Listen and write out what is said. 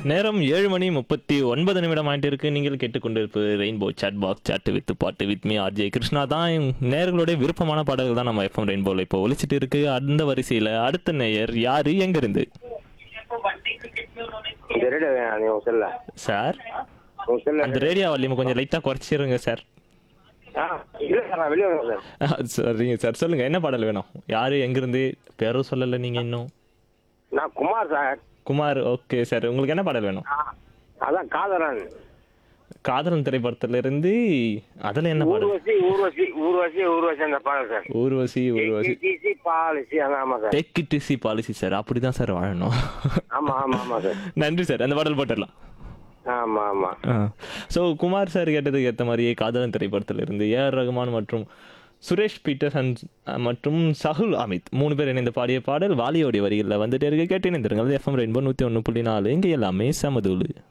நேரம் ஏழு மணி முப்பத்தி ஒன்பது நிமிடம் ஆயிட்டு இருக்கு நீங்கள் கேட்டுக்கொண்டிருப்பது rainbow chat box chat with பாட்டு வித் மீ ஆர்ஜே கிருஷ்ணா தான் நேர்களுடைய விருப்பமான பாடல்கள் தான் நம்ம எஃப்எம் ரெயின்போல இப்போ ஒலிச்சிட்டு இருக்கு அந்த வரிசையில அடுத்த நேயர் யாரு எங்க இருந்து இந்த ரேடியோ வேணாம் நீ உன் செல்ல சார் உன் செல்ல அந்த ரேடியோ வால்யூம் கொஞ்சம் லைட்டா குறைச்சிருங்க சார் ஆ இல்லை சார் நான் வெளியே வரேன் சார் ஆ, சரிங்க சார் சொல்லுங்க என்ன பாடல் வேணும் யாரு எங்க இருந்து பேரும் சொல்லல நீங்க இன்னும் நான் Kumar sir Kumar okay sir உங்களுக்கு என்ன பாடல் வேணும் ஆ, அதான் காதலன் காதலன் திரைப்படத்துல இருந்து அதுல என்ன பாடல் ஊர்வசி ஊர்வசி ஊர்வசி ஊர்வசி அந்த பாடல் sir Urvashi Urvashi easy policy அதான் ஆமாம் sir take it easy policy sir அப்படிதான் சார் வாழணும் ஆமாம் ஆமாம் ஆமாம் சார் நன்றி சார் அந்த பாடல் போட்டுடலாம் ஆமாம் ஆமாம் ஸோ குமார் சார் கேட்டதுக்கு ஏற்ற மாதிரியே காதலன் திரைப்படத்தில் இருந்து ஏஆர் ரகுமான் மற்றும் சுரேஷ் பீட்டர்சன் அஹ், மற்றும் சஹுல் அமித் மூணு பேர் இணைந்து பாடிய பாடல் வாலியோடைய வரிகளில் வந்துட்டே இருக்க கேட்டு இணைந்திருங்கள் எஃப்எம் ரெயின்போ நூற்றி ஒன்று புள்ளி நாலு இங்கே எல்லாமே சமதூளு